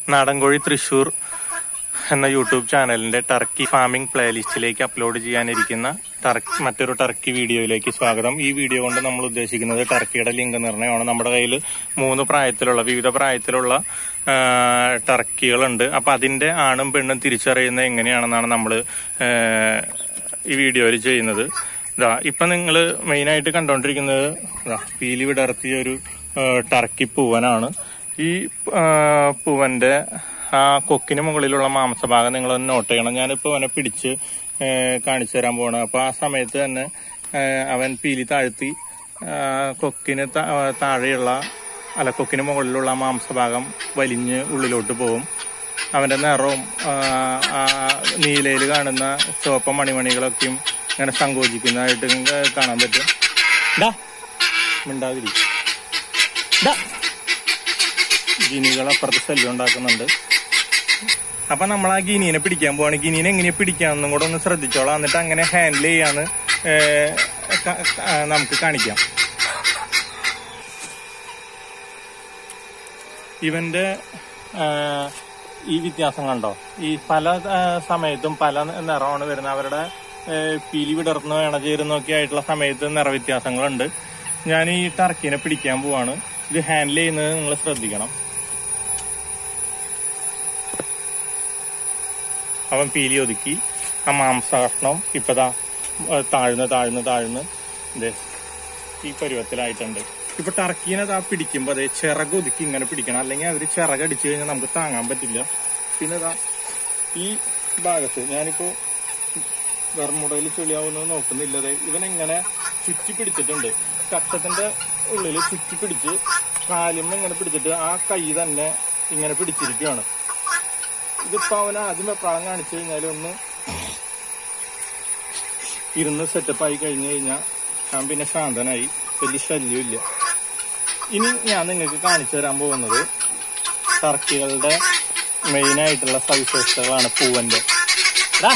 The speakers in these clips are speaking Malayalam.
നാടൻകോഴി തൃശൂർ എന്ന യൂട്യൂബ് ചാനലിന്റെ ടർക്കി ഫാമിംഗ് പ്ലേലിസ്റ്റിലേക്ക് അപ്ലോഡ് ചെയ്യാനിരിക്കുന്ന ടർക്കി മറ്റൊരു ടർക്കി വീഡിയോയിലേക്ക് സ്വാഗതം ഈ വീഡിയോ കൊണ്ട് നമ്മൾ ഉദ്ദേശിക്കുന്നത് ടർക്കിയുടെ ലിംഗ നിർണ്ണയമാണ് നമ്മുടെ കയ്യിൽ മൂന്ന് പ്രായത്തിലുള്ള വിവിധ പ്രായത്തിലുള്ള ആ, ടർക്കികളുണ്ട് അപ്പൊ അതിന്റെ ആണും പെണ്ണും തിരിച്ചറിയുന്നത് എങ്ങനെയാണെന്നാണ് നമ്മൾ ഈ വീഡിയോയിൽ ചെയ്യുന്നത് ഇതാ ഇപ്പൊ നിങ്ങൾ മെയിനായിട്ട് കണ്ടുകൊണ്ടിരിക്കുന്നത് ഇതാ പീലി വിടർത്തിയ ഒരു ആ, ടർക്കി പൂവനാണ് ഈ ആ, പൂവന്റെ ആ കൊക്കിന് മുകളിലുള്ള മാംസഭാഗം നിങ്ങൾ ഒന്ന് നോട്ട് ചെയ്യണം ഞാനിപ്പോ അവനെ പിടിച്ച് ഏ, കാണിച്ചു തരാൻ പോവാണ് അപ്പൊ ആ സമയത്ത് തന്നെ ഏ, അവൻ പീലി താഴ്ത്തി ആ, കൊക്കിന് താ- ആ, താഴെയുള്ള അല്ല കൊക്കിന് മുകളിലുള്ള മാംസഭാഗം വലിഞ്ഞ് ഉള്ളിലോട്ട് പോകും അവന്റെ നിറവും ആ, ആ നീലയിൽ കാണുന്ന ചുവപ്പ മണിമണികളൊക്കെയും ഇങ്ങനെ സങ്കോചിക്കുന്നതായിട്ട് നിങ്ങൾക്ക് കാണാൻ പറ്റും ഡാ മിണ്ടാതിരി ഡാ ഗിനികൾ അപ്പുറത്ത് ശല്യം ഉണ്ടാക്കുന്നുണ്ട് അപ്പൊ നമ്മൾ ആ ഗിനീനെ പിടിക്കാൻ പോവാണ് ഗിനീനെ എങ്ങനെയാ പിടിക്കാമെന്നും കൂടെ ഒന്ന് ശ്രദ്ധിച്ചോളാം എന്നിട്ട് അങ്ങനെ ഹാൻഡിൽ ചെയ്യാന്ന് ഏ, ക- ക- ആ, നമുക്ക് കാണിക്കാം ഇവന്റെ ആ, ഈ വ്യത്യാസം കണ്ടോ ഈ പല ആ, സമയത്തും പല നിറമാണ് വരുന്നത് അവരുടെ ഏ, പീലി വിടർന്നോ ഇണചേരുന്നോ ഒക്കെ ആയിട്ടുള്ള സമയത്ത് നിറവ്യത്യാസങ്ങളുണ്ട് ഞാൻ ഈ ടർക്കിനെ പിടിക്കാൻ പോവാണ് ഇത് ഹാൻഡിൽ ചെയ്യുന്നത് നിങ്ങൾ ശ്രദ്ധിക്കണം അവൻ പീലി ഒതുക്കി ആ മാംസകഷ്ണം ഇപ്പതാ ഏ, താഴ്ന്ന് താഴ്ന്ന് താഴ്ന്ന് ഇതേ ഈ പരുവത്തിലായിട്ടുണ്ട് ഇപ്പൊ ടർക്കീനെ ദാ പിടിക്കുമ്പോ അതെ ചിറക് ഒതുക്കി ഇങ്ങനെ പിടിക്കണം അല്ലെങ്കിൽ അവര് ചിറക് അടിച്ചു കഴിഞ്ഞാൽ നമുക്ക് താങ്ങാൻ പറ്റില്ല പിന്നെ ദാ ഈ ഭാഗത്ത് ഞാനിപ്പോ വെർമുടയിൽ ചുളിയാവുന്നത് നോക്കുന്നില്ലതെ ഇവനെങ്ങനെ ചുറ്റി പിടിച്ചിട്ടുണ്ട് കക്ഷത്തിന്റെ ഉള്ളിൽ ചുറ്റി പിടിച്ച് കാലിമ്മ ഇങ്ങനെ പിടിച്ചിട്ട് ആ കൈ തന്നെ ഇങ്ങനെ പിടിച്ചിരിക്കുകയാണ് ഇതിപ്പോ അവൻ ആദ്യം വെപ്രാളം കാണിച്ചു കഴിഞ്ഞാൽ ഒന്ന് ഇരുന്ന് സെറ്റപ്പ് ആയി കഴിഞ്ഞു കഴിഞ്ഞാൽ ഞാൻ പിന്നെ ശാന്തനായി വലിയ ശല്യമില്ല ഇനി ഞാൻ നിങ്ങൾക്ക് കാണിച്ചു തരാൻ പോകുന്നത് ടർക്കികളുടെ മെയിൻ ആയിട്ടുള്ള സവിശേഷതകളാണ് പൂവന്റെ ദാ.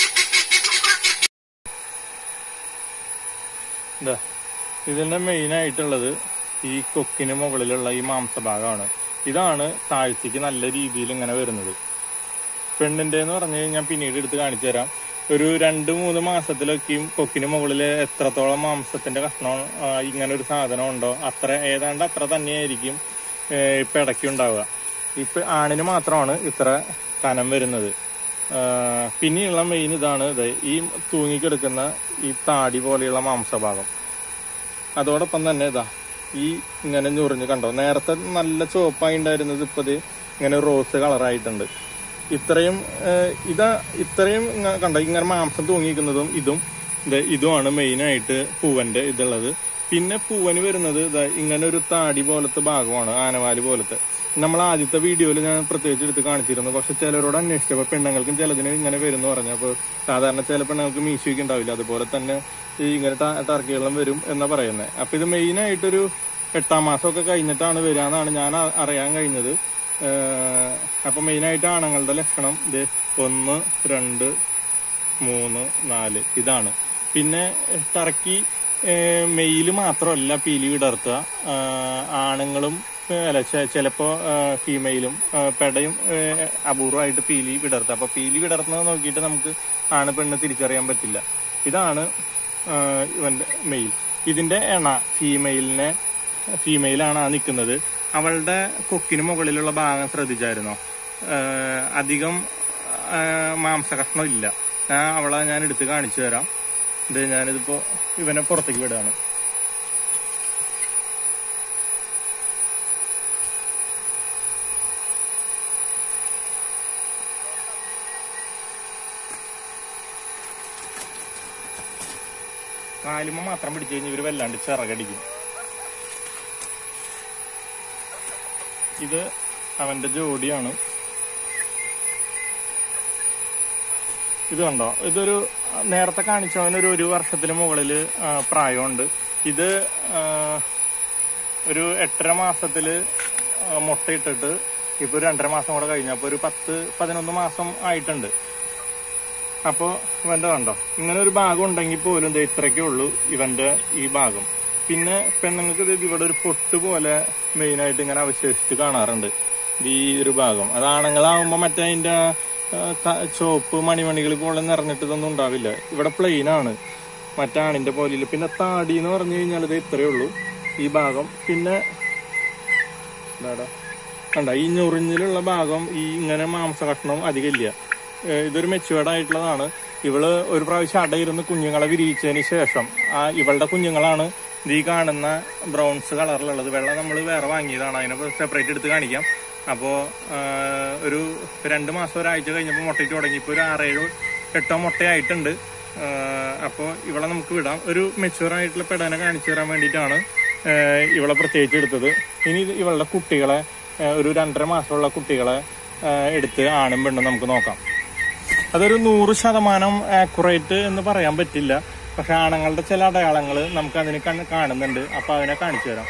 ദാ. ഇതിന്റെ മെയിൻ ആയിട്ടുള്ളത് ഈ കൊക്കിന് മുകളിലുള്ള ഈ മാംസഭാഗമാണ് ഇതാണ് താഴ്ത്തിക്ക് നല്ല രീതിയിൽ ഇങ്ങനെ വരുന്നത് പെണ്ണിന്റെ എന്ന് പറഞ്ഞു കഴിഞ്ഞാൽ പിന്നീട് എടുത്ത് കാണിച്ചു തരാം ഒരു രണ്ട് മൂന്ന് മാസത്തിലൊക്കെയും കൊക്കിന് മുകളിൽ എത്രത്തോളം മാംസത്തിന്റെ കഷ്ണം ആ, ഇങ്ങനെ ഒരു സാധനം ഉണ്ടോ അത്ര ഏതാണ്ട് അത്ര തന്നെയായിരിക്കും ഏ, ഇപ്പൊ ഇടയ്ക്ക് ഉണ്ടാവുക ഇപ്പൊ ആണിന് മാത്രമാണ് ഇത്ര കനം വരുന്നത് ആ, പിന്നെയുള്ള മെയിൻ ഇതാണ് ഇത് ഈ തൂങ്ങിക്കിടക്കുന്ന ഈ താടി പോലെയുള്ള മാംസഭാഗം അതോടൊപ്പം തന്നെ ഇതാ ഈ ഇങ്ങനെ ഞുറിഞ്ഞ് കണ്ടോ നേരത്തെ നല്ല ചുവപ്പായി ഉണ്ടായിരുന്നത് ഇപ്പൊ ഇത് ഇങ്ങനെ റോസ് കളറായിട്ടുണ്ട് ഇത്രയും ഏഹ്, ഇതാ ഇത്രയും ഇങ്ങ- കണ്ടോ ഇങ്ങനെ മാംസം തൂങ്ങിക്കുന്നതും ഇതും ദേ ഇതുമാണ് മെയിൻ ആയിട്ട് പൂവന്റെ ഇതുള്ളത് പിന്നെ പൂവന് വരുന്നത് ദാ ഇങ്ങനെ ഒരു താടി പോലത്തെ ഭാഗമാണ് ആനവാലി പോലത്തെ നമ്മൾ ആദ്യത്തെ വീഡിയോയിൽ ഞാൻ പ്രത്യേകിച്ച് എടുത്ത് കാണിച്ചിരുന്നു പക്ഷെ ചിലരോട് അന്വേഷിച്ചപ്പോ പെണ്ണുങ്ങൾക്കും ചിലതിന് ഇങ്ങനെ വരും പറഞ്ഞു അപ്പൊ സാധാരണ ചില പെണ്ണുങ്ങൾക്ക് മീശയൊക്കെ ഉണ്ടാവില്ല അതുപോലെ തന്നെ ഈ ഇങ്ങനെ ട- ടർക്കികളും വരും എന്നാ പറയുന്നത് അപ്പൊ ഇത് മെയിൻ ആയിട്ടൊരു എട്ടാം മാസമൊക്കെ കഴിഞ്ഞിട്ടാണ് വരിക എന്നാണ് ഞാൻ അ- അറിയാൻ കഴിഞ്ഞത് ഏഹ് അപ്പൊ മെയിൻ ആയിട്ട് ആണുങ്ങളുടെ ലക്ഷണം ഇത് ഒന്ന് രണ്ട് മൂന്ന് നാല് ഇതാണ് പിന്നെ ടർക്കി ഏഹ് മെയില് മാത്രമല്ല പീലി വിടർത്തുക ആഹ് ആണുങ്ങളും ഏഹ് അല്ല ചെ- ചിലപ്പോ ആഹ് ഫീമെയിലും ആഹ് പെടയും ഏഹ് അപൂർവമായിട്ട് പീലി വിടർത്തുക അപ്പൊ പീലി വിടർത്തുന്നത് നോക്കിയിട്ട് നമുക്ക് ആണ് പെണ്ണ് തിരിച്ചറിയാൻ പറ്റില്ല ഇതാണ് ആഹ് ഇവന്റെ മെയിൽ ഇതിന്റെ എണ ഫീമെയിലിനെ ഫീമെയിലാണ് ആ നിൽക്കുന്നത് അവളുടെ കൊക്കിന് മുകളിലുള്ള ഭാഗം ശ്രദ്ധിച്ചായിരുന്നോ ആഹ് അധികം ആഹ് മാംസകഷ്ണം ഇല്ല ഞാൻ അവളെ ഞാൻ എടുത്ത് കാണിച്ചു തരാം ഇത് ഞാനിതിപ്പോ ഇവനെ പുറത്തേക്ക് വിടുകയാണ് കാലുമ മാത്രം പിടിച്ചു കഴിഞ്ഞ് ഇവര് വല്ലാണ്ട് ചിറകടിക്കും ഇത് അവന്റെ ജോഡിയാണ് ഇത് കണ്ടോ ഇതൊരു നേരത്തെ കാണിച്ചവനൊരു ഒരു വർഷത്തിന് മുകളില് ആ, പ്രായമുണ്ട് ഇത് ആ, ഒരു എട്ടര മാസത്തില് ആ, മുട്ടയിട്ടിട്ട് ഇപ്പൊ ഒരു രണ്ടര മാസം കൂടെ കഴിഞ്ഞപ്പോ ഒരു പത്ത് പതിനൊന്ന് മാസം ആയിട്ടുണ്ട് അപ്പോ ഇവന്റെ കണ്ടോ ഇങ്ങനെ ഒരു ഭാഗം ഉണ്ടെങ്കിൽ പോലും ദേ ഇത്രയ്ക്കേ ഉള്ളൂ ഇവന്റെ ഈ ഭാഗം പിന്നെ പെണ്ണുങ്ങൾക്ക് ഇത് ഇവിടെ ഒരു പൊട്ട് പോലെ മെയിൻ ആയിട്ട് ഇങ്ങനെ അവശേഷിച്ച് കാണാറുണ്ട് ഇത് ഈ ഒരു ഭാഗം അത് ആണുങ്ങളാവുമ്പോ മറ്റേ അതിന്റെ ആ, ക- ചുവപ്പ് മണിമണികൾ പോലെ നിറഞ്ഞിട്ട് ഇതൊന്നും ഉണ്ടാവില്ല ഇവിടെ പ്ലെയിൻ ആണ് മറ്റാണിന്റെ പോലെ പിന്നെ താടി എന്ന് പറഞ്ഞു കഴിഞ്ഞാൽ ഇത് ഇത്രയേ ഉള്ളൂ ഈ ഭാഗം പിന്നെ ഇതാടാ കണ്ട ഈ ഞൊറിഞ്ഞിലുള്ള ഭാഗം ഈ ഇങ്ങനെ മാംസ കഷ്ണം അധികം ഇല്ല ഏഹ് ഇതൊരു മെച്ചുവേർഡ് ആയിട്ടുള്ളതാണ് ഇവള് ഒരു പ്രാവശ്യം അടയിരുന്ന് കുഞ്ഞുങ്ങളെ വിരിയിച്ചതിന് ശേഷം ആ ഇവളുടെ കുഞ്ഞുങ്ങളാണ് ഇത് ഈ കാണുന്ന ബ്രൗൺസ് കളറിലുള്ളത് വെള്ളം നമ്മൾ വേറെ വാങ്ങിയതാണ് അതിനെ സെപ്പറേറ്റ് എടുത്ത് കാണിക്കാം അപ്പോൾ ഒരു രണ്ട് മാസം ഒരാഴ്ച കഴിഞ്ഞപ്പോൾ മുട്ടയിട്ട് തുടങ്ങി ഇപ്പോൾ ഒരു ആറേഴ് എട്ടോ മുട്ടയായിട്ടുണ്ട് അപ്പോൾ ഇവളെ നമുക്ക് വിടാം ഒരു മെച്ചുവർ ആയിട്ടുള്ള പെടനെ കാണിച്ചു തരാൻ വേണ്ടിയിട്ടാണ് ഏഹ് ഇവളെ പ്രത്യേകിച്ച് എടുത്തത് ഇനി ഇത് ഇവളുടെ കുട്ടികളെ ഏഹ് ഒരു രണ്ടര മാസമുള്ള കുട്ടികളെ ഏഹ് എടുത്ത് ആണും പെണ്ണും നമുക്ക് നോക്കാം അതൊരു നൂറ് ശതമാനം ആക്യുറേറ്റ് എന്ന് പറയാൻ പറ്റില്ല പക്ഷെ ആണുങ്ങളുടെ ചില അടയാളങ്ങൾ നമുക്ക് അതിന് കണ്ണ് കാണുന്നുണ്ട് അപ്പൊ അതിനെ കാണിച്ചു തരാം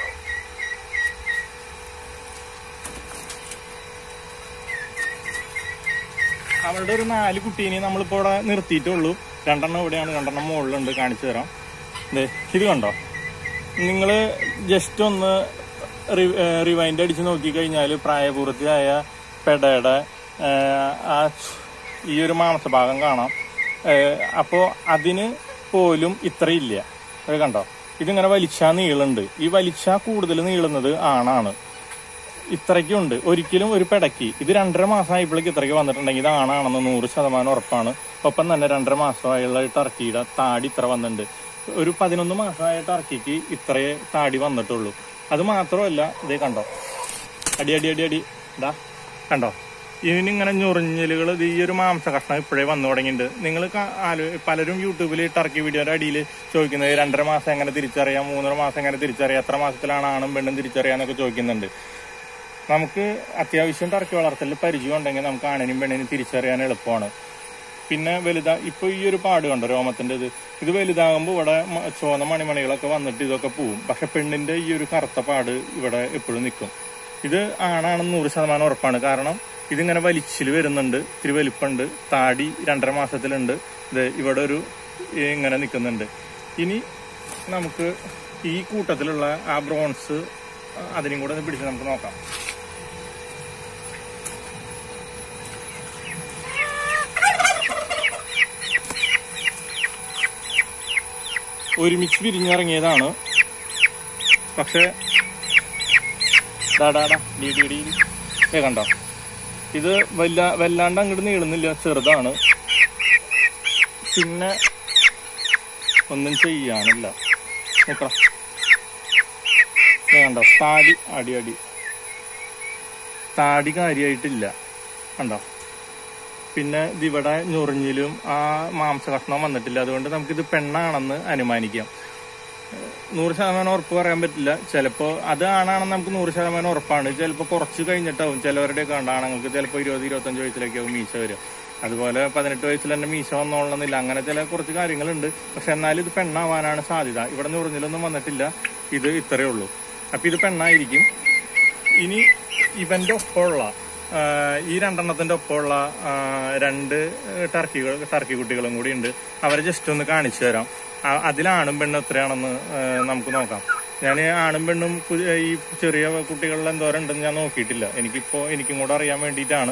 അവളുടെ ഒരു നാല് കുട്ടീനെ നമ്മളിപ്പോ ഇവിടെ നിർത്തിയിട്ടുള്ളൂ രണ്ടെണ്ണം ഇവിടെയാണ് രണ്ടെണ്ണം മുകളിലുണ്ട് കാണിച്ചു തരാം ദേ, ഇത് കണ്ടോ നിങ്ങൾ ജസ്റ്റ് ഒന്ന് റിവൈൻഡ് അടിച്ച് നോക്കിക്കഴിഞ്ഞാൽ പ്രായപൂർത്തിയായ പെടയുടെ ആ, ആ ഈ ഒരു മാംസഭാഗം കാണാം അപ്പോൾ അതിന് പോലും ഇത്രയില്ല അത് കണ്ടോ ഇതിങ്ങനെ വലിച്ചാ നീളുണ്ട് ഈ വലിച്ചാ കൂടുതൽ നീളുന്നത് ആണാണ് ഇത്രയ്ക്കുണ്ട് ഒരിക്കലും ഒരു പെടക്കി ഇത് രണ്ടര മാസമായപ്പോഴേക്ക് ഇത്രയ്ക്ക് വന്നിട്ടുണ്ടെങ്കിൽ ഇത് ആണാണെന്ന് നൂറ് ശതമാനം ഉറപ്പാണ് ഒപ്പം തന്നെ രണ്ടര മാസമായുള്ള ഈ ടർക്കിയുടെ താടി ഇത്ര വന്നിട്ടുണ്ട് ഒരു പതിനൊന്ന് മാസമായ ടർക്കിക്ക് ഇത്രയേ താടി വന്നിട്ടുള്ളൂ അത് മാത്രമല്ല ഇതേ കണ്ടോ അടി അടി അടി അടി ഇതാ കണ്ടോ ഇതിനിങ്ങനെ ഞൊറിഞ്ഞലുകൾ ഈ ഒരു മാംസ കഷ്ണം ഇപ്പോഴേ വന്നു തുടങ്ങിയിട്ടുണ്ട് നിങ്ങൾ പലരും യൂട്യൂബിൽ ടർക്കി വീഡിയോയുടെ അടിയിൽ ചോദിക്കുന്നത് രണ്ടര മാസം എങ്ങനെ തിരിച്ചറിയാം മൂന്നര മാസം എങ്ങനെ തിരിച്ചറിയാം എത്ര മാസത്തിലാണ് ആണും പെണ്ണും തിരിച്ചറിയാന്നൊക്കെ ചോദിക്കുന്നുണ്ട് നമുക്ക് അത്യാവശ്യം ടർക്കി വളർത്തലിൽ പരിചയം ഉണ്ടെങ്കിൽ നമുക്ക് ആണിനും പെണ്ണിനും തിരിച്ചറിയാൻ എളുപ്പമാണ് പിന്നെ വലുതാ ഇപ്പൊ ഈ ഒരു പാട് കണ്ടോ രോമത്തിന്റെ ഇത് ഇത് വലുതാകുമ്പോൾ ഇവിടെ മ- ചുവന്ന മണിമണികളൊക്കെ വന്നിട്ട് ഇതൊക്കെ പോവും പക്ഷെ പെണ്ണിന്റെ ഈ ഒരു കറുത്ത പാട് ഇവിടെ എപ്പോഴും നിൽക്കും ഇത് ആണാണെന്ന് നൂറ് ശതമാനം ഉറപ്പാണ് കാരണം ഇതിങ്ങനെ വലിച്ചിൽ വരുന്നുണ്ട് ഇത്തിരി വലിപ്പമുണ്ട് താടി രണ്ടര മാസത്തിലുണ്ട് ഇത് ഇവിടെ ഒരു ഈ ഇങ്ങനെ നിൽക്കുന്നുണ്ട് ഇനി നമുക്ക് ഈ കൂട്ടത്തിലുള്ള ആ ബ്രോൺസ് അതിനും കൂടെ ഒന്ന് പിടിച്ച് നമുക്ക് നോക്കാം ഒരുമിച്ച് വിരിഞ്ഞിറങ്ങിയതാണ് പക്ഷെ ഡാടാടാ ഡി ഡി ഡി ഏ കണ്ടോ ഇത് വല്ല വല്ലാണ്ട് അങ്ങോട്ട് നീളുന്നില്ല ചെറുതാണ് പിന്നെ ഒന്നും ചെയ്യാനില്ല നോക്കാം ഏ കണ്ടോ താടി അടി അടി താടി കാര്യമായിട്ടില്ല കണ്ടോ പിന്നെ ഇതിവിടെ ഞൊറിഞ്ഞിലും ആ മാംസ കഷ്ണം വന്നിട്ടില്ല അതുകൊണ്ട് നമുക്കിത് പെണ്ണാണെന്ന് അനുമാനിക്കാം നൂറ് ശതമാനം ഉറപ്പ് പറയാൻ പറ്റില്ല ചിലപ്പോ അത് ആണാണെന്ന് നമുക്ക് നൂറ് ശതമാനം ഉറപ്പാണ് ചിലപ്പോ കുറച്ച് കഴിഞ്ഞിട്ടാവും ചിലവരുടെ കണ്ട ആണുങ്ങൾക്ക് ചിലപ്പോ ഇരുപത് ഇരുപത്തഞ്ച് വയസ്സിലേക്കാവും മീശ വരിക അതുപോലെ പതിനെട്ട് വയസ്സിൽ തന്നെ മീശ വന്നോളണമെന്നില്ല അങ്ങനെ ചില കുറച്ച് കാര്യങ്ങളുണ്ട് പക്ഷെ എന്നാലും ഇത് പെണ്ണാവാനാണ് സാധ്യത ഇവിടെ ഞൊറിഞ്ഞിലൊന്നും വന്നിട്ടില്ല ഇത് ഇത്രയേ ഉള്ളൂ അപ്പൊ ഇത് പെണ്ണായിരിക്കും ഇനി ഇവന്റെ ഒപ്പമുള്ള ആ, ഈ രണ്ടെണ്ണത്തിന്റെ ഒപ്പമുള്ള ആ, രണ്ട് ടർക്കികൾ ടർക്കി കുട്ടികളും കൂടി ഉണ്ട് അവരെ ജസ്റ്റ് ഒന്ന് കാണിച്ചു തരാം ആ- അതിലാണും പെണ്ണും എത്രയാണെന്ന് ആ, നമുക്ക് നോക്കാം ഞാൻ ആണും പെണ്ണും കു- ഈ ചെറിയ കുട്ടികളിൽ എന്തോരം ഉണ്ടെന്ന് ഞാൻ നോക്കിയിട്ടില്ല എനിക്കിപ്പോ എനിക്കും കൂടെ അറിയാൻ വേണ്ടിയിട്ടാണ്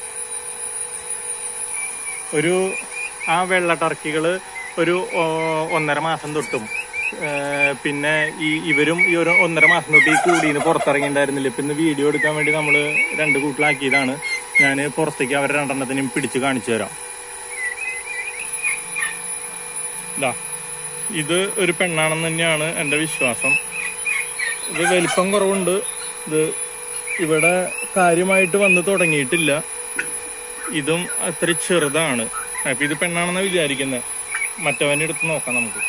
ഒരു ആ വെള്ള ടർക്കികള് ഒരു ഓ, ഒന്നര മാസം തൊട്ടും ഏ, പിന്നെ ഈ ഇവരും ഈ ഒരു ഒന്നര മാസം തൊട്ട് ഈ കൂടിന്ന് പുറത്തിറങ്ങിയിട്ടുണ്ടായിരുന്നില്ല ഇപ്പൊ ഇന്ന് വീഡിയോ എടുക്കാൻ വേണ്ടി നമ്മൾ രണ്ട് കൂട്ടിലാക്കിയതാണ് ഞാൻ പുറത്തേക്ക് അവരെ രണ്ടെണ്ണത്തിനും പിടിച്ച് കാണിച്ചു തരാം ഇതാ ഇത് ഒരു പെണ്ണാണെന്ന് തന്നെയാണ് എന്റെ വിശ്വാസം ഇത് വലിപ്പം കുറവുണ്ട് ഇത് ഇവിടെ കാര്യമായിട്ട് വന്ന് തുടങ്ങിയിട്ടില്ല ഇതും അത്ര ചെറുതാണ് അപ്പൊ ഇത് പെണ്ണാണെന്നാ വിചാരിക്കുന്നത് മറ്റവന്റെ അടുത്ത് നോക്കാം നമുക്ക്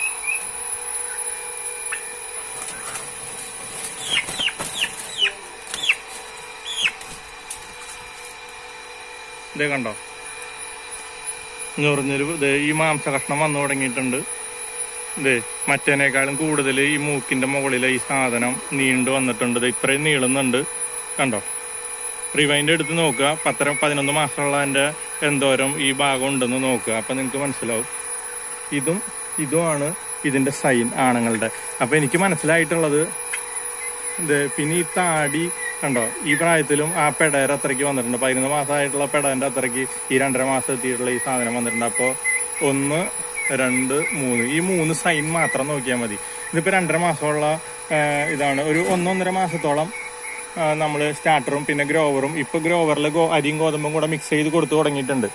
ഇതേ കണ്ടോ ഞൊറിഞ്ഞൊരു ദേ ഈ മാംസ കഷ്ണം വന്നു തുടങ്ങിയിട്ടുണ്ട് ഇതേ മറ്റേനേക്കാളും കൂടുതൽ ഈ മൂക്കിന്റെ മുകളിലെ ഈ സാധനം നീണ്ടു വന്നിട്ടുണ്ട് ദേ ഇത്രയും നീളുന്നുണ്ട് കണ്ടോ റിവൈൻഡ് എടുത്ത് നോക്കുക പത്തര പതിനൊന്ന് മാസമുള്ള എൻ്റെ എന്തോരം ഈ ഭാഗം ഉണ്ടെന്ന് നോക്കുക അപ്പൊ നിങ്ങൾക്ക് മനസ്സിലാവും ഇതും ഇതുമാണ് ഇതിന്റെ സൈൻ ആണുങ്ങളുടെ അപ്പൊ എനിക്ക് മനസ്സിലായിട്ടുള്ളത് ഇത് പിന്നെ ഈ താടി കണ്ടോ ഈ പ്രായത്തിലും ആ പെടയുടെ അത്രയ്ക്ക് വന്നിട്ടുണ്ട് പതിനൊന്ന് മാസമായിട്ടുള്ള പെടന്റെ അത്രയ്ക്ക് ഈ രണ്ടര മാസം എത്തിയിട്ടുള്ള ഈ സാധനം വന്നിട്ടുണ്ട് അപ്പോ ഒന്ന് രണ്ട് മൂന്ന് ഈ മൂന്ന് സൈൻ മാത്രം നോക്കിയാൽ മതി ഇതിപ്പോ രണ്ടര മാസമുള്ള ആ, ഇതാണ് ഒരു ഒന്നൊന്നര മാസത്തോളം നമ്മൾ സ്റ്റാർട്ടറും പിന്നെ ഗ്രോവറും ഇപ്പൊ ഗ്രോവറിൽ അരിയും ഗോതമ്പും കൂടെ മിക്സ് ചെയ്ത് കൊടുത്തു തുടങ്ങിയിട്ടുണ്ട്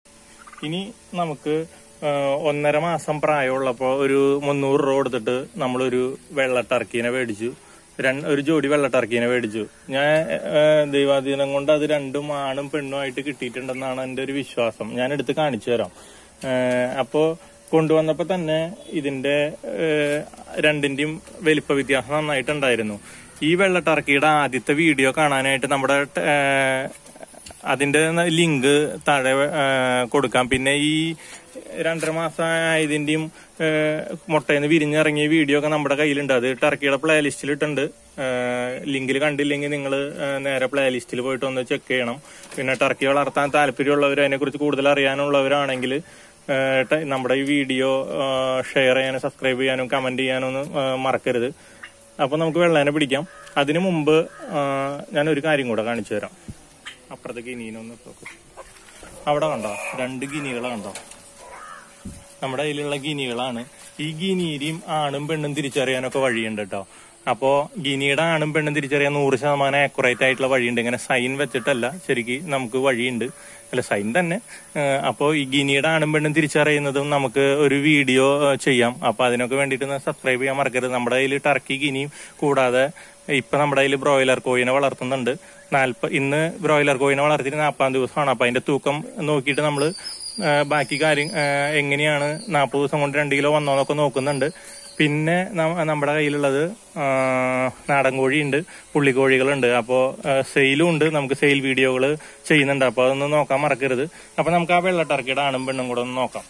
ഇനി നമുക്ക് ആ, ഒന്നര മാസം പ്രായമുള്ളപ്പോൾ ഒരു മുന്നൂറ് രൂപ കൊടുത്തിട്ട് നമ്മളൊരു വെള്ള ടർക്കീനെ മേടിച്ചു രണ്ട് ഒരു ജോഡി വെള്ള ടർക്കീനെ മേടിച്ചു ഞാൻ ആ, ദൈവാധീനം കൊണ്ട് അത് രണ്ടും ആണും പെണ്ണും ആയിട്ട് കിട്ടിയിട്ടുണ്ടെന്നാണ് എൻ്റെ ഒരു വിശ്വാസം ഞാൻ എടുത്ത് കാണിച്ചു തരാം ആ, അപ്പോ കൊണ്ടുവന്നപ്പോ തന്നെ ഇതിന്റെ ആ, രണ്ടിന്റെയും വലിപ്പ വ്യത്യാസം നന്നായിട്ടുണ്ടായിരുന്നു ഈ വെള്ള ടർക്കിയുടെ ആദ്യത്തെ വീഡിയോ കാണാനായിട്ട് നമ്മുടെ ആ, അതിന്റെ ലിങ്ക് താഴെ ആ, കൊടുക്കാം പിന്നെ ഈ രണ്ടര മാസം ആയതിന്റെയും മുട്ടയിൽ നിന്ന് വിരിഞ്ഞിറങ്ങിയ വീഡിയോ ഒക്കെ നമ്മുടെ കയ്യിലുണ്ട് അത് ടർക്കിയുടെ പ്ലേ ലിസ്റ്റിൽ ഇട്ടുണ്ട് ലിങ്കിൽ കണ്ടില്ലെങ്കിൽ നിങ്ങൾ നേരെ പ്ലേ ലിസ്റ്റിൽ പോയിട്ട് ഒന്ന് ചെക്ക് ചെയ്യണം പിന്നെ ടർക്കി വളർത്താൻ താല്പര്യമുള്ളവർ അതിനെക്കുറിച്ച് കൂടുതൽ അറിയാനുള്ളവരാണെങ്കിൽ ഏഹ് ട- നമ്മുടെ ഈ വീഡിയോ ഷെയർ ചെയ്യാനും സബ്സ്ക്രൈബ് ചെയ്യാനും കമന്റ് ചെയ്യാനും ഒന്നും ഏഹ് മറക്കരുത് അപ്പൊ നമുക്ക് വെള്ളേനെ പിടിക്കാം അതിനു മുമ്പ് ഏഹ് ഞാൻ ഒരു കാര്യം കൂടെ കാണിച്ചു തരാം അപ്പുറത്തെ ഗിനീനൊന്ന് നോക്കൂ. അവിടെ കണ്ടോ രണ്ട് ഗിനികളെ കണ്ടോ നമ്മുടെ കയ്യിലുള്ള ഗിനികളാണ് ഈ ഗിനിയുടെയും ആണും പെണ്ണും തിരിച്ചറിയാനൊക്കെ വഴിയുണ്ട് കേട്ടോ അപ്പോ ഗിനിയുടെ ആണും പെണ്ണും തിരിച്ചറിയാൻ നൂറ് ശതമാനം ആക്യുറേറ്റ് ആയിട്ടുള്ള വഴിയുണ്ട് ഇങ്ങനെ സൈൻ വെച്ചിട്ടല്ല ശരിക്ക് നമുക്ക് വഴിയുണ്ട് അല്ല സൈൻ തന്നെ ഏഹ് അപ്പോ ഈ ഗിനിയുടെ ആണും പെണ്ണും തിരിച്ചറിയുന്നതും നമുക്ക് ഒരു വീഡിയോ ഏഹ് ചെയ്യാം അപ്പൊ അതിനൊക്കെ വേണ്ടിയിട്ട് സബ്സ്ക്രൈബ് ചെയ്യാൻ മറക്കരുത് നമ്മുടെ കയ്യിൽ ടർക്കി ഗിനിയും കൂടാതെ ഇപ്പൊ നമ്മുടെ കയ്യിൽ ബ്രോയിലർ കോയിനെ വളർത്തുന്നുണ്ട് നാൽപ്പ ഇന്ന് ബ്രോയിലർ കോയിനെ വളർത്തിയിട്ട് നാൽപ്പതാം ദിവസമാണ് അപ്പൊ അതിന്റെ തൂക്കം നോക്കിയിട്ട് നമ്മള് ആ, ബാക്കി കാര്യം ആ, എങ്ങനെയാണ് നാൽപ്പത് ദിവസം കൊണ്ട് രണ്ട് കിലോ വന്നോന്നൊക്കെ നോക്കുന്നുണ്ട് പിന്നെ ന- നമ്മുടെ കയ്യിലുള്ളത് ആ, നാടൻ കോഴിയുണ്ട് പുള്ളിക്കോഴികളുണ്ട് അപ്പോൾ സെയിലും ഉണ്ട് നമുക്ക് സെയിൽ വീഡിയോകൾ ചെയ്യുന്നുണ്ട് അപ്പോൾ അതൊന്ന് നോക്കാൻ മറക്കരുത് അപ്പോൾ നമുക്ക് ആ വെള്ള ടർക്കിയുടെ ആണും പെണ്ണും കൂടെ ഒന്ന് നോക്കാം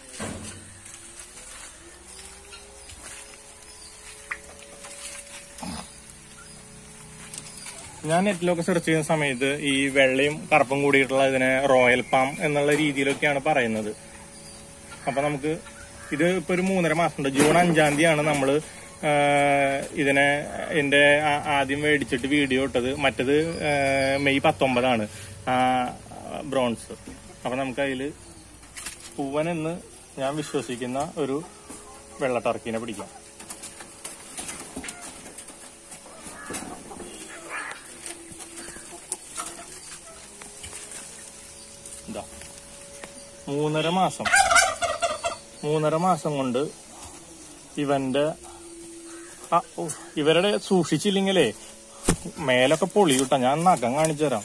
ഞാൻ നെറ്റിലൊക്കെ സെർച്ച് ചെയ്യുന്ന സമയത്ത് ഈ വെള്ളയും കറുപ്പും കൂടിയിട്ടുള്ള ഇതിനെ റോയൽ പാം എന്നുള്ള രീതിയിലൊക്കെയാണ് പറയുന്നത് അപ്പൊ നമുക്ക് ഇത് ഇപ്പൊ ഒരു മൂന്നര മാസമുണ്ട് ജൂൺ അഞ്ചാം തീയതിയാണ് നമ്മള് ആ, ഇതിനെ എന്റെ ആ- ആദ്യം മേടിച്ചിട്ട് വീഡിയോ ഇട്ടത് മറ്റത് ആ, മെയ് പത്തൊമ്പതാണ് ആ, ബ്രോൺസ് അപ്പൊ നമുക്ക് അതില് പൂവൻ എന്ന് ഞാൻ വിശ്വസിക്കുന്ന ഒരു വെള്ള ടർക്കിനെ പിടിക്കാം ഇതാ മൂന്നര മാസം മൂന്നര മാസം കൊണ്ട് ഇവന്റെ ആ, ഓ, ഇവരുടെ സൂക്ഷിച്ചില്ലെങ്കിലേ മേലൊക്കെ പൊളി കിട്ടാ ഞാൻ നഖം കാണിച്ചു തരാം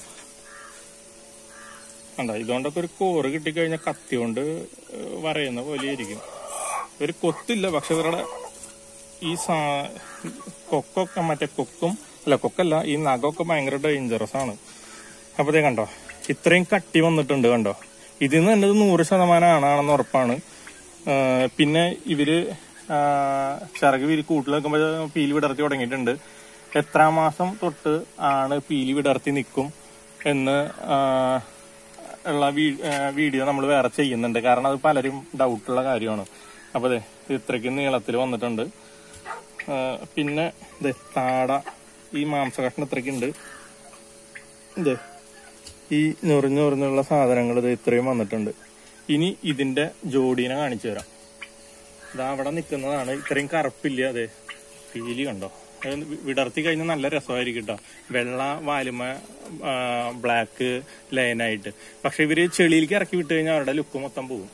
കണ്ടോ ഇതുകൊണ്ടൊക്കെ ഒരു കോറ് കിട്ടിക്കഴിഞ്ഞാൽ കത്തി കൊണ്ട് ഏഹ്, വരയുന്ന പോലെ ഇരിക്കും ഒരു കൊത്തില്ല പക്ഷെ ഇവരുടെ ഈ സാ കൊക്കൊക്കെ മറ്റേ കൊക്കും അല്ല കൊക്കല്ല ഈ നഖമൊക്കെ ഭയങ്കര ഡേഞ്ചറസ് ആണ് അപ്പൊ ദേ കണ്ടോ ഇത്രയും കട്ടി വന്നിട്ടുണ്ട് കണ്ടോ ഇതിൽ നിന്ന് തന്നെ ഇത് നൂറ് ശതമാനം ആണാണെന്ന് ഉറപ്പാണ് ആ, പിന്നെ ഇവര് ആ, ചിറക് വിരി കൂട്ടിൽ വെക്കുമ്പോൾ പീലി വിടർത്തി തുടങ്ങിയിട്ടുണ്ട് എത്രാം മാസം തൊട്ട് ആണ് പീലി വിടർത്തി നിൽക്കും എന്ന് ആ, ഉള്ള വീ- ആ, വീഡിയോ നമ്മൾ വേറെ ചെയ്യുന്നുണ്ട് കാരണം അത് പലരും ഡൗട്ടുള്ള കാര്യമാണ് അപ്പൊ അതെ ഇത്രയ്ക്ക് നീളത്തിൽ വന്നിട്ടുണ്ട് ആ, പിന്നെ ദേ താട ഈ മാംസകഷ്ണം ഇത്രയ്ക്കുണ്ട് ഇത് ഈ ഞൊറിഞ്ഞു ഞൊറിഞ്ഞുള്ള സാധനങ്ങൾ ഇത് ഇത്രയും വന്നിട്ടുണ്ട് ഇനി ഇതിന്റെ ജോഡീനെ കാണിച്ചു തരാം ഇതാ അവിടെ നിൽക്കുന്നതാണ് ഇത്രയും കറുപ്പില്ല അതെ പീലി കണ്ടോ അത് വിടർത്തി കഴിഞ്ഞാൽ നല്ല രസമായിരിക്കും കേട്ടോ വെള്ള വാലുമ ബ്ലാക്ക് ലൈനായിട്ട് പക്ഷെ ഇവര് ചെളിയിലേക്ക് ഇറക്കി വിട്ട് കഴിഞ്ഞാൽ അവരുടെ ലുക്ക് മൊത്തം പോകും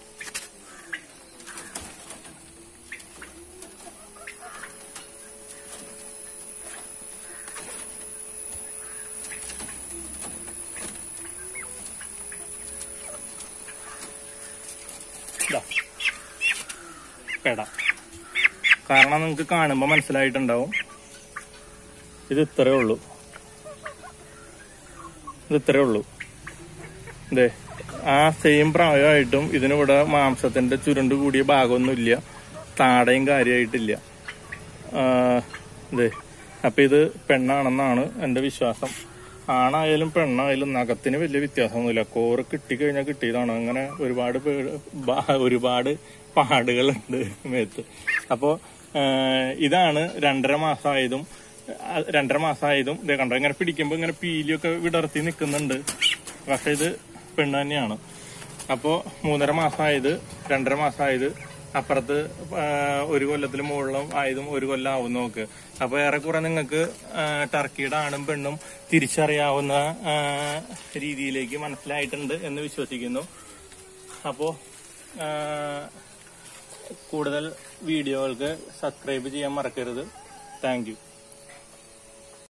ഇതാ പെട കാരണം നിങ്ങൾക്ക് കാണുമ്പോൾ മനസ്സിലായിട്ടുണ്ടാവും ഇത് ഇത്രേ ഉള്ളൂ ഇത് ഇത്രേ ഉള്ളൂ ഇതേ ആ സെയിം പ്രായമായിട്ടും ഇതിനിവിടെ മാംസത്തിന്റെ ചുരുണ്ട് കൂടിയ ഭാഗമൊന്നുമില്ല താടയും കാര്യമായിട്ടില്ല ആ, ഇതേ അപ്പൊ ഇത് പെണ്ണാണെന്നാണ് എന്റെ വിശ്വാസം ആണായാലും പെണ്ണായാലും നഖത്തിന് വലിയ വ്യത്യാസമൊന്നുമില്ല കോറ് കിട്ടിക്കഴിഞ്ഞാൽ കിട്ടിയതാണ് അങ്ങനെ ഒരുപാട് പേര് ബാ- ഒരുപാട് പാടുകളുണ്ട് മേത്ത് അപ്പോ ആ, ഇതാണ് രണ്ടര മാസമായതും ആ, രണ്ടര മാസമായതും ഇതേ കണ്ടോ ഇങ്ങനെ പിടിക്കുമ്പോൾ ഇങ്ങനെ പീലിയൊക്കെ വിടർത്തി നിൽക്കുന്നുണ്ട് പക്ഷെ ഇത് പെണ്ണ് തന്നെയാണ് അപ്പോ മൂന്നര മാസമായത് രണ്ടര മാസമായത് അപ്പുറത്ത് ആ, ഒരു കൊല്ലത്തിൽ മുകളിലും ആയതും ഒരു കൊല്ലം ആവും നോക്ക് അപ്പൊ ഏറെക്കുറെ നിങ്ങൾക്ക് ടർക്കിയുടെ ആണും പെണ്ണും തിരിച്ചറിയാവുന്ന ആ, രീതിയിലേക്ക് മനസ്സിലായിട്ടുണ്ട് എന്ന് വിശ്വസിക്കുന്നു അപ്പോ ആ, കൂടുതൽ വീഡിയോകൾക്ക് സബ്സ്ക്രൈബ് ചെയ്യാൻ മറക്കരുത് താങ്ക് യു